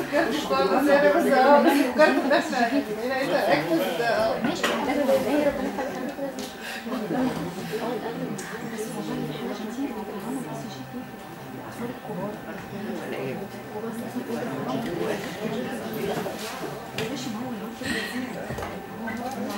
فكرتش خالص يعني بس اه بس فكرت ان احنا يعني لقيت اكتب ده اه ماشي لازم هي ربنا خلق خلق كده هو الأغلب بس والله الحاجة عشان تيجي عند العالم بس شيء فيه الأطفال الكبار وبس ماشي ما هو اللي هو كده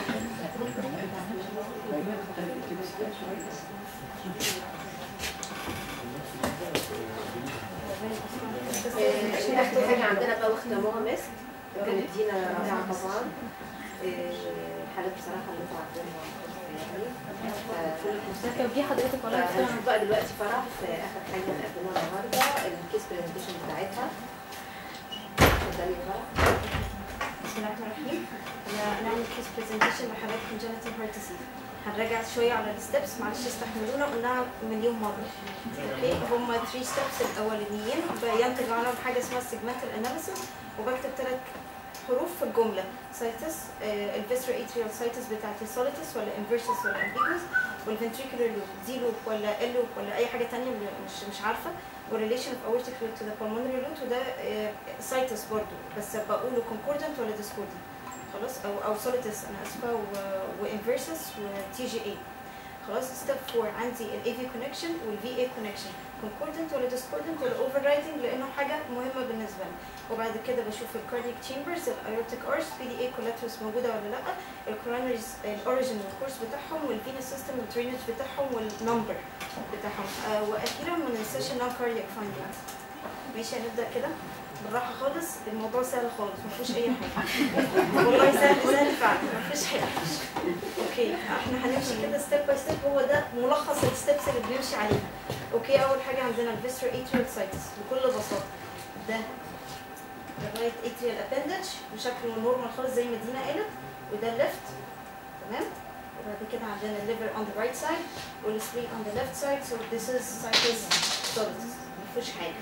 آه، اخر حاجه عندنا بقى واخده ماما ماسك كانت دينا رائعه طبعا آه، حالات بصراحه اللي انتوا عارفينها يعني فكل الكورسات لو دي حضرتك ولا فهنشوف بقى دلوقتي فرح في اخر حاجه نقدمها النهارده الكيس برزنتيشن بتاعتها اتفضلي يا فرح بسم الله الرحمن الرحيم انا نعمل كيس برزنتيشن لحالات congenital heart disease هنراجع شويه على الستبس معلش استحملونا قلناها مليون مره اوكي هم 3 ستبس الاولانيين بينتج عنهم حاجه اسمها segmental analysis وبكتب ثلاث حروف في الجمله سايتس الفيسرو اتريال سايتس بتاعت السوليتس ولا انفيرسس ولا امبيجوس والفنتريكولار لوب دي لوب ولا ال لوب ولا اي حاجه ثانيه مش مش عارفه والريليشن اوف اورتيك روت تو ذا pulmonary root وده سايتس برضو بس بقوله concordant ولا discordant خلاص او او سوليتس انا اسفه وانفيرسس وتي جي اي خلاص ستيب 4 عندي الاي في كونكشن والفي اي كونكشن concordant ولا discordant ولا overriding لانه حاجه مهمه بالنسبه لي وبعد كده بشوف الكاردياك تشامبرز الايورتيك ارس بي دي اي كولاترس موجوده ولا لا الكورونريز الاوريجن والكورس بتاعهم والفينس سيستم والدرينج بتاعهم والنمبر بتاعهم آه واخيرا ما ننساش النون كاردياك فايندنجز ماشي هنبدا كده بالراحه خالص الموضوع سهل خالص ما فيهوش اي حاجه والله سهل سهل فعلا ما فيش حاجه اوكي احنا هنمشي كده ستيب باي ستيب هو ده ملخص الستبس اللي بنمشي عليها اوكي اول حاجه عندنا الفيسترو اتريال سايتس بكل بساطه ده الرايت اتريال ابندج بشكل نورمال خالص زي ما دينا قالت وده الليفت تمام وبعد كده عندنا الليفر on the right side والسبلين on the left side so this is cycles solidus مفيش حاجه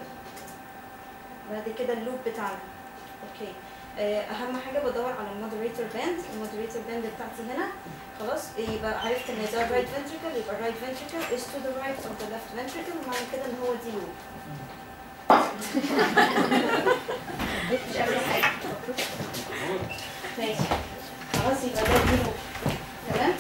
بعد كده اللوب بتاعنا اوكي آه، اهم حاجه بدور على المودريتور باند المودريتور باند بتاعتي هنا خلاص يبقى عرفت ان ده right ventricle يبقى right ventricle is to the right of the left ventricle ومعنى كده ان هو دي لوب مش اي حاجه ماشي خلاص يبقى ده دي لوب تمام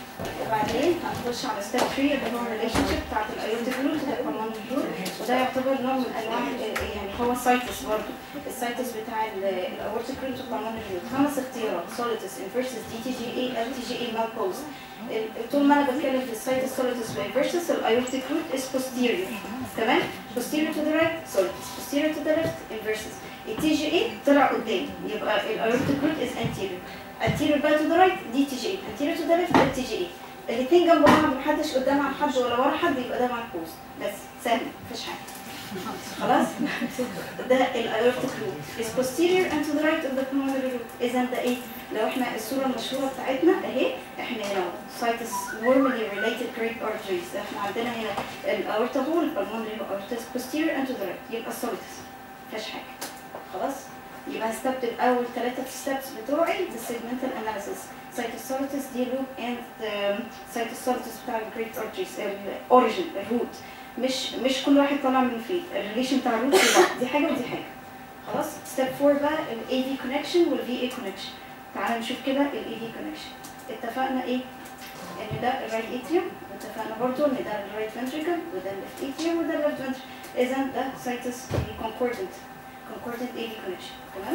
وبعدين هنخش على ستيب 3 اللي هو الريليشن شيب بتاعت الايوتيك روت والبلمونري روت وده يعتبر نوع من انواع ال- يعني هو سايتس برضه السايتس بتاع الاورتيك روت والبلمونري روت خمس اختيارات سوليتس انفيرسس دي تي جي اي ال تي جي اي مال بوز طول ما انا بتكلم في السايتس سوليتس وانفيرسس الايوتيك روت is posterior تمام posterior to the right solidus posterior to the left inversus التي جي اي طلع قدام يبقى الايوتيك روت is anterior anterior بقى to the right دي تي جي اي anterior to the left ده تي جي اي الاثنين جنب بعض محدش قدام عن حد ولا ورا حد يبقى ده معكوس بس سهل مفيش حاجه خلاص ده الايورتيك root is posterior and to the right of the pulmonary root اذا ده ايه لو احنا الصوره المشهوره بتاعتنا اهي احنا هنا سايتس warmly related great arteries احنا عندنا هنا الاورتا هو البلمونري aorta is posterior and to the right يبقى السوليتس مفيش حاجه خلاص يبقى هستبدل الاول ثلاثه ستيبس بتوعي بالسيجمنتال اناليسيس سايتوسوليتس دي لوب اند سايتوسوليتس بتاع الجريت ارتريز الاوريجن الروت مش مش كل واحد طالع من فين الريليشن بتاع الروت في بعض دي حاجه ودي حاجه خلاص ستيب 4 بقى الاي في كونكشن والفي اي كونكشن تعالى نشوف كده الاي في كونكشن اتفقنا ايه ان ده الرايت اتريوم اتفقنا برضو ان ده الرايت فنتريكل وده الليفت اتريوم وده الليفت فنتريكل اذا ده سايتس كونكوردنت كونكوردنت اي في كونكشن تمام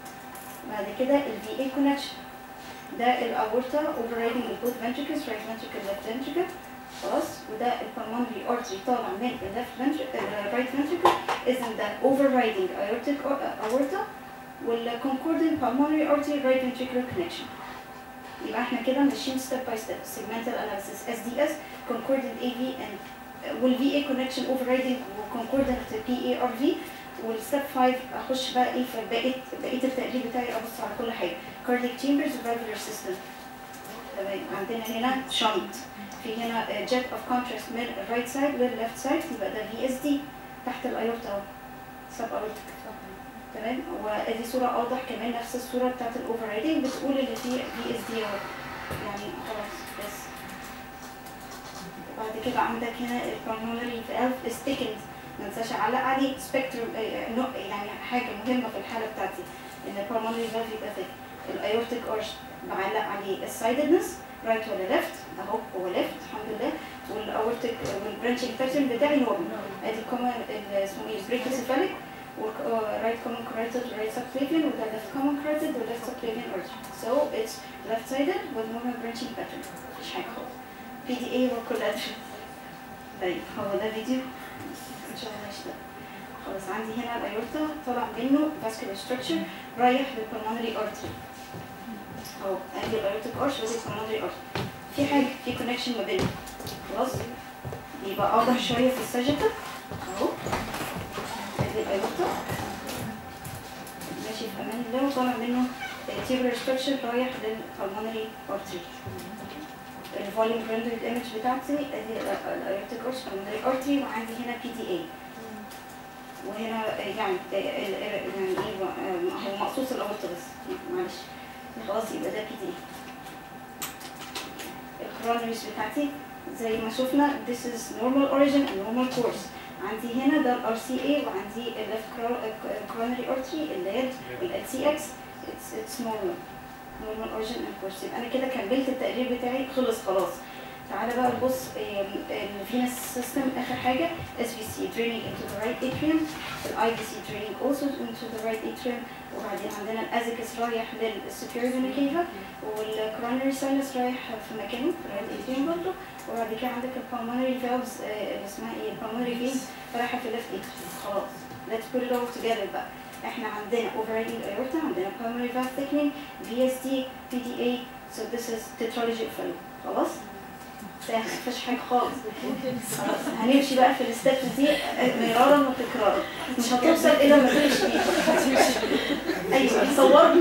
بعد كده الفي اي كونكشن ده الاورتا اوفررايدنج البوث فنتريكلز رايت فنتريكل ليفت فنتريكل خلاص وده البلمونري ارتري طالع من الليفت فنتريكل الرايت فنتريكل اذا ده اوفررايدنج ايورتيك اورتا والكونكوردنت pulmonary artery right ventricular connection يبقى احنا كده ماشيين ستيب باي ستيب segmental analysis SDS concordant AV and والفي اي كونكشن overriding وكونكوردنت بي اي ار في والستيب 5 اخش بقى ايه في بقيه بقيه التقرير بتاعي ابص على كل حاجه cardiac chambers وvalvular system تمام عندنا هنا شنط في هنا جيت اوف كونتراست من الرايت سايد للليفت سايد يبقى ده في اس دي تحت الايورتا اهو سب اورتيك تمام ودي صوره اوضح كمان نفس الصوره بتاعت الاوفر رايدنج بتقول اللي فيه في اس دي اهو يعني خلاص بس بعد كده عندك هنا البلمونري فالف ستيكند ما انساش اعلق عليه سبيكتروم يعني حاجه مهمه في الحاله بتاعتي ان البulmonary valve يبقى thick الايورتيك ارش بعلق عليه السايدنس رايت ولا ليفت اهو هو ليفت الحمد لله والاورتيك والبرانشنج باترن بتاعي نورمال ادي كومن اسمه ايه بريكوسيفاليك right common carotid right subclavian with the left common carotid with left subclavian artery. So it's left-sided with normal branching pattern. مش حاجة خالص. PDA وكولاترال. طيب هو ده فيديو ان شاء الله يشتغل. خلاص عندي هنا الايورتا طالع منه vascular structure رايح للpulmonary artery. اهو ادي الايورتيك arch وادي pulmonary artery. في حاجة في connection ما بينهم. خلاص؟ يبقى اوضح شوية في الساجيتال. اهو. ادي الايورتا. ماشي في امان الله وطالع منه tubular structure رايح للpulmonary artery. الفوليوم ريندرد ايمج بتاعتي ادي الايورتيك ارش pulmonary artery وعندي هنا بي دي اي. وهنا يعني يعني ايه هو مقصوص الاورطه بس معلش خلاص يبقى ده بي دي اي. الكرونريز بتاعتي زي ما شفنا this is normal origin and normal course عندي هنا ده الار سي اي وعندي الليفت coronary artery اللي هي ال سي اكس it's it's normal normal origin and course يبقى انا كده كملت التقرير بتاعي خلص خلاص تعالى بقى نبص الفينس سيستم اخر حاجه اس في سي draining into the right atrium الاي في سي draining also into the right atrium وبعدين عندنا الازيكس رايح للسوبيريور فينا كيفا والكرونري ساينس رايح في مكانه في الرايت اتريوم برضه وبعد كده عندك البulmonary valves آه، اللي اسمها ايه البulmonary veins رايحه في الليفت اتريوم خلاص let's put it all together بقى احنا عندنا overriding aorta عندنا pulmonary valve thickening VSD PDA so this is tetralogy of fellow خلاص سهل مفيش حاجه خالص خلاص هنمشي بقى في الستبس دي مرارا وتكرارا مش هتوصل الى ما تمشي ايوه صوروا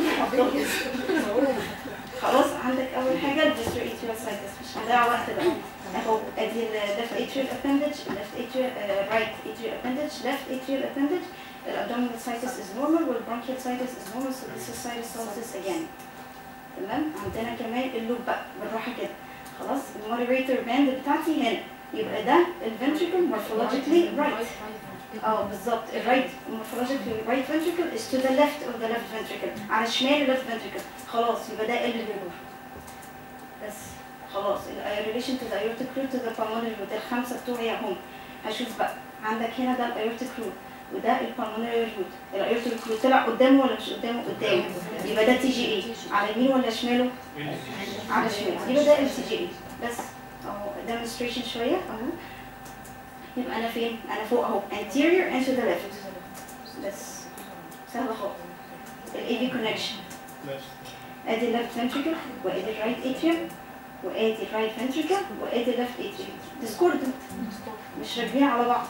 خلاص عندك اول حاجه الفيستر اتريال سايتس مش هنضيع وقت بقى اهو ادي الليفت اتريال ابندج ليفت اتريال رايت اتريال ابندج ليفت اتريال ابندج الابdominal situs is normal والbronchial situs is normal so this is sinus solstice again تمام عندنا كمان اللوب بقى بالراحه كده خلاص المودريتور باند بتاعتي هنا يبقى ده الفنتريكل morphologically right اه بالظبط الرايت morphologically right ventricle is to the left of the left ventricle على شمال ال left ventricle خلاص يبقى ده ال بيدور بس خلاص ال relation to the aortic root to the pulmonary root الخمسه بتوعي اهم هشوف بقى عندك هنا ده الايورتيك روت وده البلمونري روت الايورتيك روت طلع قدامه ولا مش قدامه قدامه يبقى ده تي جي اي على يمين ولا شماله على شمال يبقى ده ال تي جي اي بس اهو demonstration شويه اهو يبقى انا فين انا فوق اهو anterior and to the left بس سهله خالص الاي في كونكشن ادي الليفت ventricle وادي الرايت اتريوم وادي الرايت ventricle وادي الليفت اتريوم discordant مش راكبين على بعض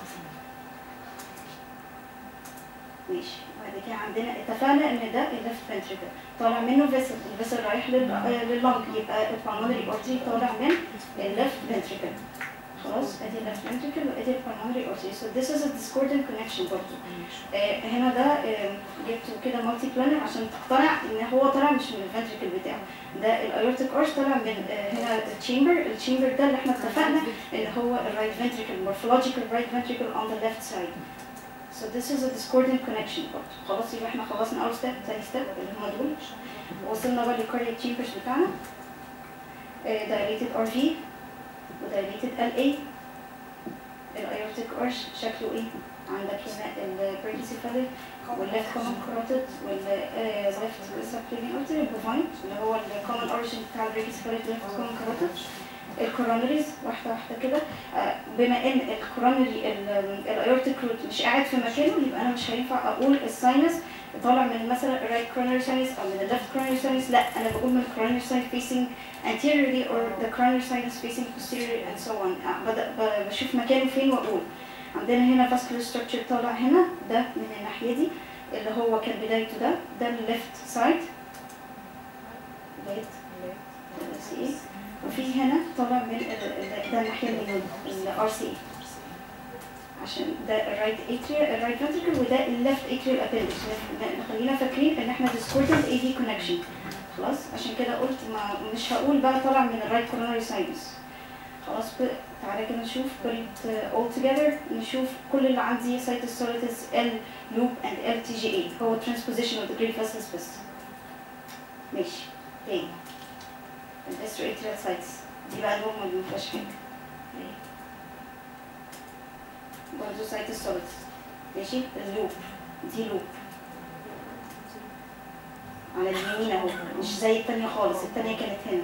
ماشي بعد كده عندنا اتفقنا ان ده الليفت فنتريكل طالع منه فيسل الفيسل رايح لل- آه، لللنج يبقى البلمونري ارتري طالع من الليفت فنتريكل خلاص ادي الليفت فنتريكل وادي البلمونري ارتري so this is a discordant connection برضه آه هنا ده آه جبته كده مالتي بلانر عشان تقتنع ان هو طالع مش من الفنتريكل بتاعه ده الايورتيك ارش طالع من آه هنا التشامبر التشامبر ده اللي احنا اتفقنا ان هو الرايت فنتريكل morphological right ventricle on the left side So this is a discordant connection برضه خلاص يبقى احنا خلصنا اول ستيب تاني ستيب اللي هم دول وصلنا بقى للكاريك تشامبرز بتاعنا آه، dilated RV و dilated LA الايورتيك ارش شكله ايه؟ عندك هنا البريكيسيفالي والليفت كومن كروتد والليفت سبكليفين ارتري البوفاين اللي هو الكومن اوريجن بتاع البريكيسيفالي ليفت كومن كروتد الكورونريز واحده واحده كده آه، بما ان الكورونري الايورتيك روت مش قاعد في مكانه يبقى انا مش هينفع اقول الساينس طالع من مثلا الرايت coronary sinus او من الليفت coronary sinus لا انا بقول من coronary sinus facing anteriorly or the coronary sinus facing posteriorly and so on آه، ببدا ب- بشوف مكانه فين واقول عندنا هنا vascular structure طالع هنا ده من الناحيه دي اللي هو كان بدايته ده ده الليفت سايد بدايه سي ايه وفي هنا طالع من ال- ال- ده الناحيه اليمين الار سي عشان ده الرايت اتريال الرايت فنتريكل وده الليفت اتريال ابندكس خلينا فاكرين ان احنا discordant اي في كونكشن خلاص عشان كده قلت ما مش هقول بقى طالع من الرايت كوروناري ساينس خلاص ب... تعالى كده نشوف put it all together نشوف كل اللي عندي cytosolitis L loop and LTGA هو transposition of the great vessels بس ماشي تاني الاستريتريال سايتس دي بقى نورمال مفيهاش حاجة أهي. برضه cytosolitis ماشي اللوب دي لوب على اليمين اهو مش زي التانية خالص التانية كانت هنا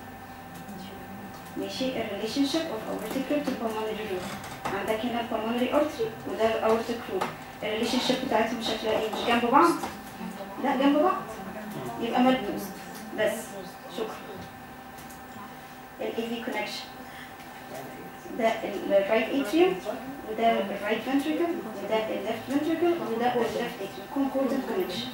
ماشي الريليشن شيب اوف aortic to pulmonary root عندك هنا pulmonary artery وده aortic root الريليشن شيب بتاعتهم شكلها ايه مش جنب بعض لا جنب بعض يبقى ملبوس بس شكرا ال AV connection ده ال right atrium وده ال right ventricle وده ال left ventricle وده ال left atrium concordant connection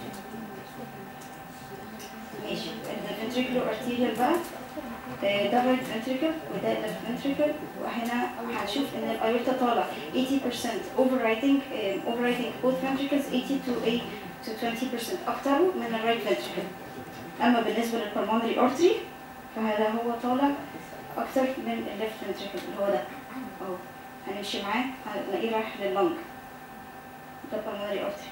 ماشي ال ventricular arterial بقى آه، ده right ventricle وده left ventricle وهنا هنشوف ان الايورتا طالع 80% overriding آه، overriding both ventricles 80 to 8 to 20% اكتر من ال right ventricle اما بالنسبه للpulmonary artery فهذا هو طالع اكتر من ال left ventricle اللي هو ده اهو هنمشي معاه هنلاقيه رايح لللنج ده pulmonary artery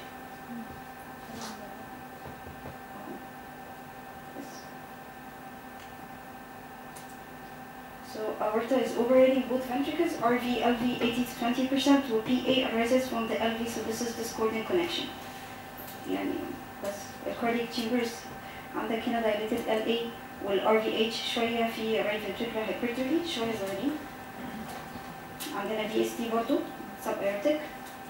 So aorta is overriding both ventricles, RV, LV 80 to 20%, و PA arises from the LV, so this is discordant connection. يعني بس الكاردياك chambers عندك هنا dilated LA وال RVH شوية في right ventricular hypertrophy شوية صغيرين. عندنا VST برضو subaortic.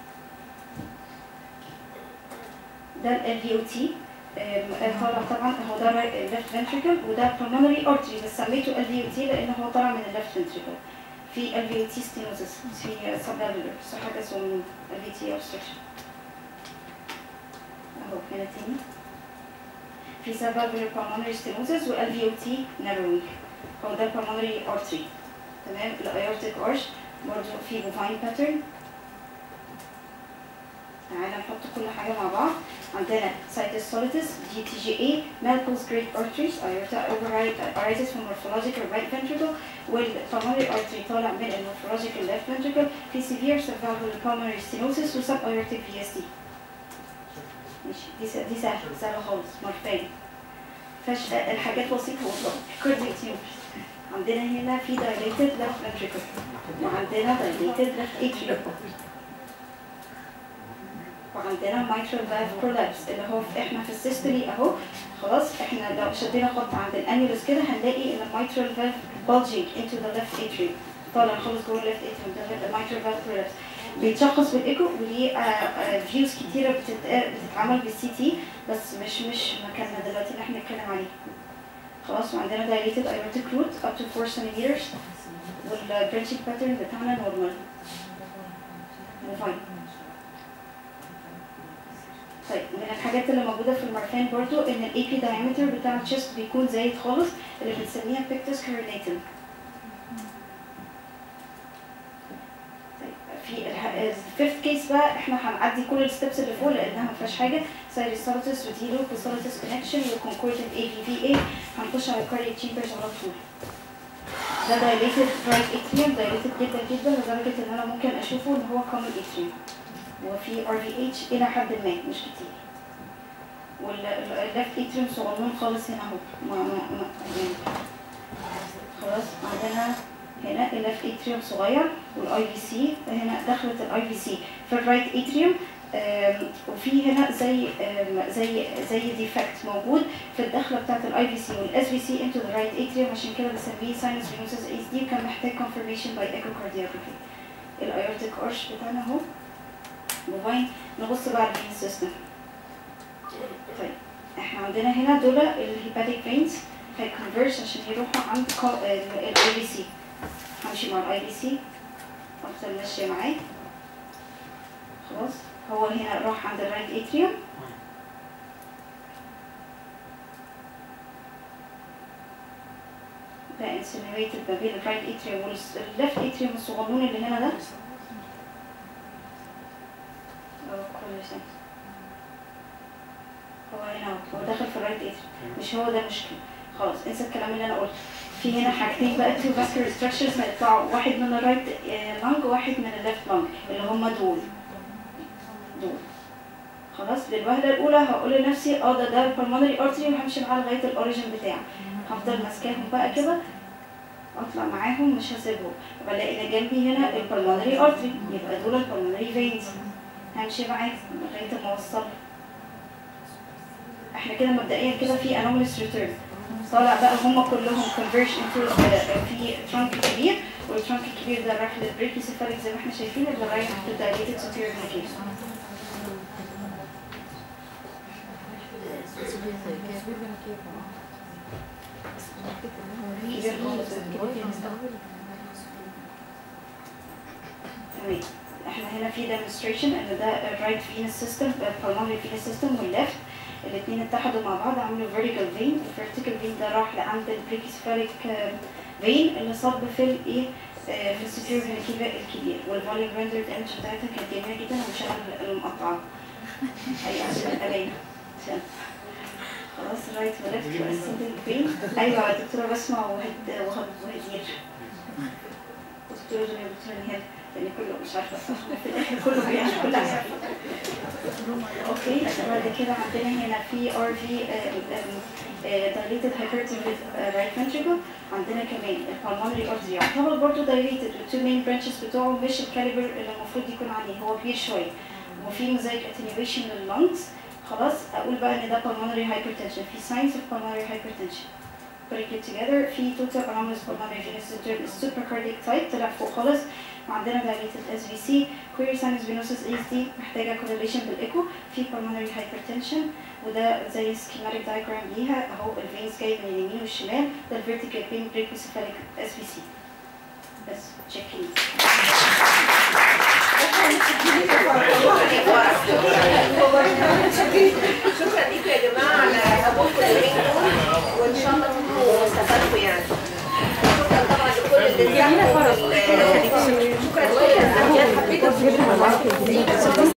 ده ال LVOT آم، طالع طبعا هو ده left ventricle وده pulmonary artery بس سميته LVOT لان هو طالع من left ventricle في LVOT stenosis في subvalvular صح حاجه اسمه LVT obstruction اهو هنا تاني في subvalvular pulmonary stenosis و LVOT narrowing هو ده pulmonary artery تمام الايورتيك arch برضه في bovine pattern تعالى نحط كل حاجة مع بعض عندنا cytosolitis, GTGA, Malcolm's great arteries, aorta arises from morphological right ventricle, والpulmonary artery طالع من morphological left ventricle, في severe subvalvular pulmonary stenosis و subaortic VSD. ماشي دي س- دي سهلة سهلة خالص مرفين. فش الحاجات بسيطة والله cardiac tumors. عندنا هنا في dilated left ventricle وعندنا dilated left atrium وعندنا mitral valve prolapse اللي هو في احنا في السيستولي اهو خلاص احنا لو شدينا خط عند الانيولس كده هنلاقي ان mitral valve bulging into the left atrium طالع خالص جوه الليفت atrium ده ال mitral valve prolapse بيتشخص بالايكو وليه فيوز كتيره بتت- بتتعمل بالسي تي بس مش مش مكاننا دلوقتي اللي احنا بنتكلم عليه خلاص وعندنا dilated aortic root up to 4 centimeters والبرانشنج باترن بتاعنا نورمال وفاين طيب من الحاجات اللي موجودة في المرفان برضو ان ال AP diameter بتاع الشيست بيكون زايد خالص اللي بنسميها pectus carinatum طيب في الفيفث كيس بقى احنا هنعدي كل الستبس اللي فوق لانها ما فيهاش حاجه سايريسالتس وديلو وسالتس كونكشن وكونكوردنت اي في في اي هنخش على الكاردياك تشامبرز على طول ده dilated right atrium dilated جدا جدا لدرجه ان انا ممكن اشوفه ان هو common atrium وفي RVH إلى حد ما مش كتير والليفت اتريوم صغنون خالص هنا اهو ما ما ما يعني خلاص عندنا هنا الليفت اتريوم صغير والاي في سي هنا دخلت الاي في سي في الرايت اتريوم وفي هنا زي آم، زي زي ديفكت موجود في الدخله بتاعت الاي في سي والاس في سي انتو ذا رايت اتريوم عشان كده بنسميه ساينس فينوسس اس دي وكان محتاج confirmation باي ايكوكارديوجرافي الايورتيك ارش بتاعنا اهو موبايل نبص بقى على الفين سيستم طيب احنا عندنا هنا دول الهيباتيك فينز هيكونفيرج عشان يروحوا عند الاي بي سي همشي مع الاي بي سي افضل ماشيه معاه خلاص هو هنا راح عند الرايت اتريوم ده انسينيريتد ما بين الرايت اتريوم والليفت اتريوم الصغنون اللي هنا ده أو كل سنة. هو هنا هو داخل في الرايت اتريوم مش هو ده مشكلة خلاص انسى الكلام اللي انا قلته في هنا حاجتين بقى تو فاسكولار ستراكشرز هيطلعوا واحد من الرايت لانج وواحد من الليفت لانج اللي هم دول دول خلاص للوهله الاولى هقول لنفسي اه ده ده البلمونري ارتري وهمشي معاه لغايه الاوريجن بتاعه هفضل ماسكاهم بقى كده اطلع معاهم مش هسيبهم بلاقي ان جنبي هنا البلمونري ارتري يبقى دول البلمونري فينز همشي معاه لغايه ما اوصل احنا كده مبدئيا كده في anomalous return طالع بقى هم كلهم converge into في trunk كبير والترانك الكبير ده راح للبريكيسيفاليك زي ما احنا شايفين اللي رايح to dilated superior vena تمام احنا هنا في demonstration ان ده الرايت venous system pulmonary venous system والليفت الاثنين اتحدوا مع بعض عملوا vertical vein الvertical vein ده راح لعند البريكيسفاليك vein اللي صب في الايه آه، في السوبيريور فينا كيفا الكبير والفوليوم ريندرد ايمج بتاعتها كانت جميله جدا ومش انا المقطعه ايوه عشان الالين عشان خلاص رايت وليفت واسندنج فين ايوه دكتوره بسمه وهد وهد وهدير دكتوره جميل دكتوره نهاد لان كله مش عارفه في الاخر كله بيعمل كل حاجه اوكي بعد كده عندنا هنا في ار في dilated hypertrophy with uh, right ventricle عندنا كمان البلمونري artery يعتبر برضه dilated والتو main branches بتوعه مش الكاليبر اللي المفروض يكون عليه هو كبير شويه وفي mosaic attenuation لللنجز خلاص اقول بقى ان ده pulmonary hypertension في signs of pulmonary hypertension break it together في total anomalous pulmonary venous return supercardiac type طلع فوق خالص وعندنا dilated SVC query sinus venosus ASD محتاجة correlation بالإيكو في pulmonary hypertension وده زي schematic diagram ليها اهو الفينز جاي من اليمين والشمال ده الفيرتيكال بين brachiocephalic SVC بس checking شكرا لكم يا جماعه على ابوكم اليومين دول وان شاء الله تكونوا استفدتوا يعني شكرا طبعا لكل اللي جميلة ساعدوا فرح. في ال- شكرا لكل اللي حبيتوا